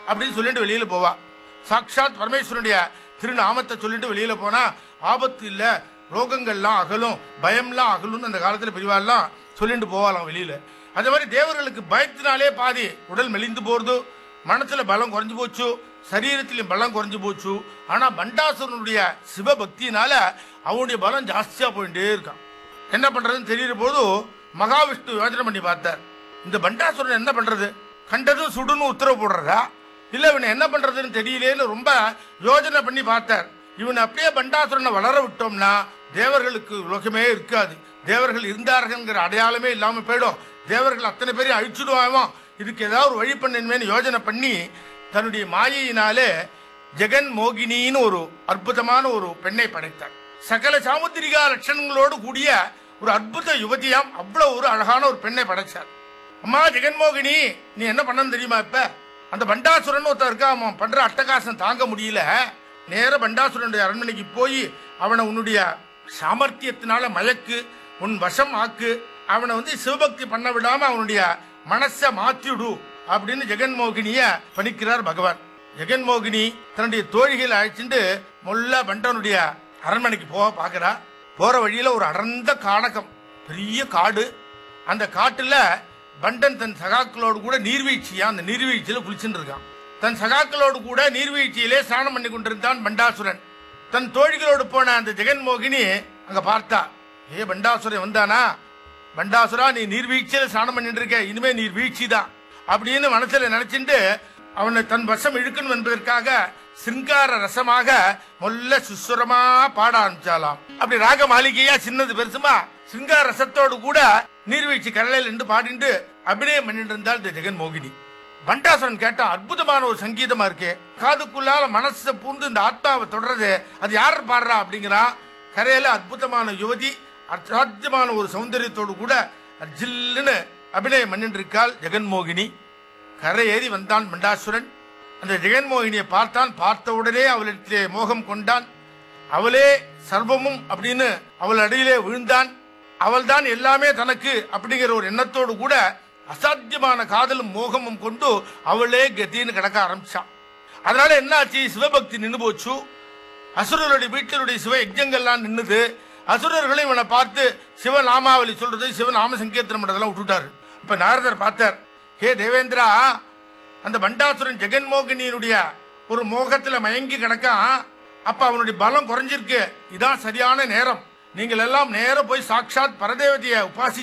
அப்படின்னு சொல்லிட்டு வெளியில போவா சாக்ஷாத் பரமேஸ்வரனுடைய திருநாமத்தை சொல்லிட்டு வெளியில போனா ஆபத்து இல்ல ரோகங்கள்லாம் அகலும் பயம்லாம் அகலும்னு அந்த காலத்துல பெரியவாள்லாம் சொல்லிட்டு போவாளாம் வெளியில அதே மாதிரி தேவர்களுக்கு பயத்தினாலே பாதி உடல் மெலிந்து போறது மனசுல பலம் குறைஞ்சு போச்சு சரீரத்திலும் பலம் குறைஞ்சு போச்சு ஆனா பண்டாசுரனுடைய சிவபக்தியினால அவனுடைய பலம் ஜாஸ்தியா போயிட்டே இருக்கான் என்ன பண்றதுன்னு தெரியுற போது மகாவிஷ்ணு யோசனை பண்ணி பார்த்தார் இந்த பண்டாசுரன் என்ன பண்றது கண்டதும் சுடுன்னு உத்தரவு போடுறதா இல்ல இவனை என்ன பண்றதுன்னு தெரியலேன்னு ரொம்ப யோசனை பண்ணி பார்த்தார் இவன் அப்படியே பண்டாசுரனை வளர விட்டோம்னா தேவர்களுக்கு உலகமே இருக்காது தேவர்கள் இருந்தார்கள்ங்கிற அடையாளமே இல்லாம போயிடும் தேவர்கள் அத்தனை பேரையும் அழிச்சுடுவான் இதுக்கு ஏதாவது ஒரு வழி பண்ணணுமேனு யோசனை பண்ணி தன்னுடைய மாயையினாலே ஜெகன் மோகினின்னு ஒரு அற்புதமான ஒரு பெண்ணை படைத்தார் சகல சாமுத்திரிகா லட்சணங்களோடு கூடிய ஒரு அற்புத யுவதியாம் அவ்வளவு ஒரு அழகான ஒரு பெண்ணை படைச்சார் அம்மா ஜெகன்மோகினி நீ என்ன பண்ணணும் தெரியுமா இப்ப அந்த பண்டாசுரன் ஒருத்தன் இருக்கா அவன் பண்ற அட்டகாசம் தாங்க முடியல நேர பண்டாசுரனுடைய அரண்மனைக்கு போய் அவனை உன்னுடைய சாமர்த்தியத்தினால மயக்கு உன் வசம் ஆக்கு அவனை வந்து சிவபக்தி பண்ண விடாம அவனுடைய மனசை மாத்திடு அப்படின்னு ஜெகன்மோகினிய பணிக்கிறார் பகவான் ஜெகன்மோகினி தன்னுடைய தோழிகளை அழைச்சிட்டு மொல்ல பண்டனுடைய அரண்மனைக்கு போக பாக்குறா போற வழியில ஒரு அடர்ந்த காணகம் பெரிய காடு அந்த காட்டுல பண்டன் தன் சகாக்களோடு கூட நீர்வீழ்ச்சியா அந்த நீர்வீழ்ச்சியில குளிச்சுட்டு இருக்கான் தன் சகாக்களோடு கூட நீர்வீழ்ச்சியிலே ஸ்நானம் பண்ணி கொண்டிருந்தான் பண்டாசுரன் தன் தோழிகளோடு போன அந்த ஜெகன்மோகினி அங்க பார்த்தா ஏ பண்டாசுரன் வந்தானா பண்டாசுரா நீ நீர்வீழ்ச்சியில ஸ்நானம் பண்ணிட்டு இருக்க இனிமே நீர் வீழ்ச்சி தான் அப்படின்னு மனசுல நினைச்சிட்டு அவனை தன் வசம் இழுக்கணும் என்பதற்காக சிங்கார ரசமாக மொல்ல சுசுரமா பாட ஆரம்பிச்சாலாம் அப்படி ராக மாளிகையா சின்னது பெருசுமா சிங்கார ரசத்தோடு கூட நீர்வீழ்ச்சி கரையில நின்று பாடிட்டு அபிநயம் பண்ணிட்டு இருந்தாள் இந்த ஜெகன் மோகினி பண்டாசுரன் கேட்டா அற்புதமான ஒரு சங்கீதமா இருக்கு காதுக்குள்ளால மனசை பூந்து இந்த ஆத்மாவை தொடர்றது அது யார் பாடுறா அப்படிங்கிறா கரையில அற்புதமான யுவதி அசாத்தியமான ஒரு சௌந்தரியத்தோடு கூட ஜில்லுன்னு அபிநயம் பண்ணிட்டு இருக்காள் ஜெகன்மோகினி கரை ஏறி வந்தான் பண்டாசுரன் அந்த ஜெகன்மோகினியை பார்த்தான் பார்த்த உடனே அவளிடத்திலே மோகம் கொண்டான் அவளே சர்வமும் அப்படின்னு அவள் அடியிலே விழுந்தான் அவள்தான் எல்லாமே தனக்கு அப்படிங்கிற ஒரு எண்ணத்தோடு கூட அசாத்தியமான காதலும் மோகமும் கொண்டு அவளே கத்தின்னு கிடக்க ஆரம்பிச்சான் அதனால என்னாச்சு சிவபக்தி நின்னு போச்சு அசுரருடைய வீட்டினுடைய சிவ யஜ்ஞங்கள்லாம் நின்னுது அசுரர்களும் இவனை பார்த்து சிவநாமாவளி சொல்றது சிவநாம சங்கீர்த்தனம் பண்றதெல்லாம் விட்டுட்டாரு இப்ப நாரதர் பார்த்தார் ஹே தேவேந்திரா அந்த பண்டாசுரன் ஜெகன்மோகினியினுடைய ஒரு மோகத்துல மயங்கி கிடக்கான் அப்ப அவனுடைய பலம் குறைஞ்சிருக்கு இதான் சரியான நேரம் நீங்கள் எல்லாம் நேர போய் சாட்சாத் பரதேவதைய உபாசி